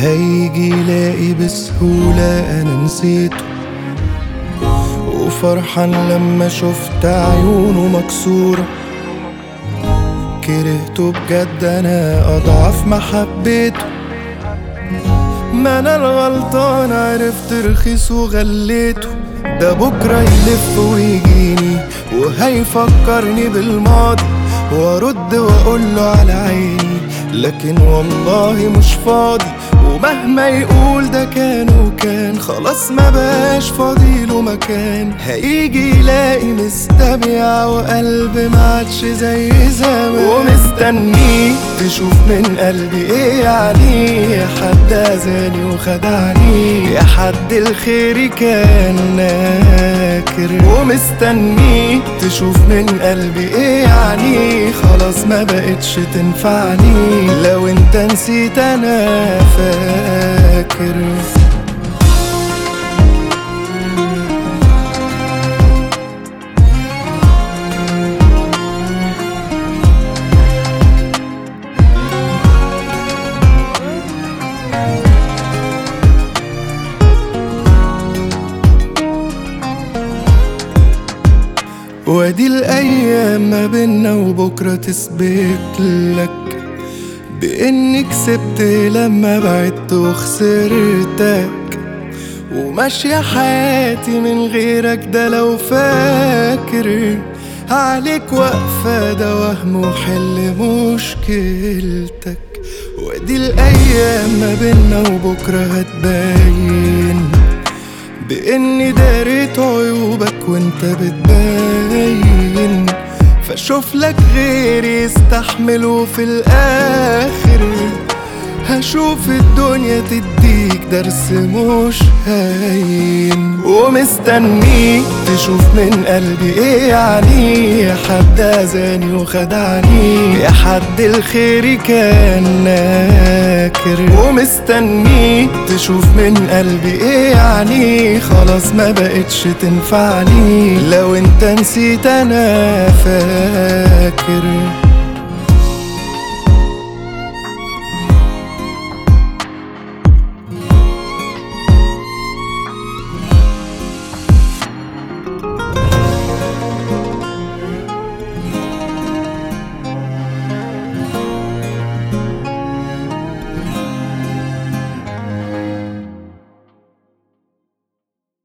هيجي يلاقي بسهولة أنا نسيته وفرحان لما شفت عيونه مكسورة كرهته بجد أنا أضعف ما حبيته ما أنا الغلطان عرفت رخيص وغليته ده بكرة يلف ويجيني وهيفكرني بالماضي وارد واقوله على عيني لكن والله مش فاضي ومهما يقول ده كان وكان خلاص ما بقاش فاضيله مكان هيجي يلاقي مستبيع وقلب ما عادش زي زمان ومستنيه تشوف من قلبي ايه يعني يا حد اذاني وخدعني يا حد الخير كان ناكر ومستنيه تشوف من قلبي ايه يعني خلاص ما بقتش تنفعني لو انت نسيت انا فاكر وادي الايام ما بينا وبكره تثبت لك باني كسبت لما بعدت وخسرتك وماشية حياتي من غيرك ده لو فاكر عليك واقفة ده وهم وحل مشكلتك وادي الايام ما بينا وبكره هتبين بإني داريت عيوبك وانت بتبين فشوف لك غيري يستحمل وفي الآخر هشوف الدنيا تديك درس مش هين ومستنيك تشوف من قلبي ايه يعني يا حد اذاني وخدعني يا حد الخير كان ناكر ومستنيك تشوف من قلبي ايه يعني خلاص ما بقتش تنفعني لو انت نسيت انا فاكر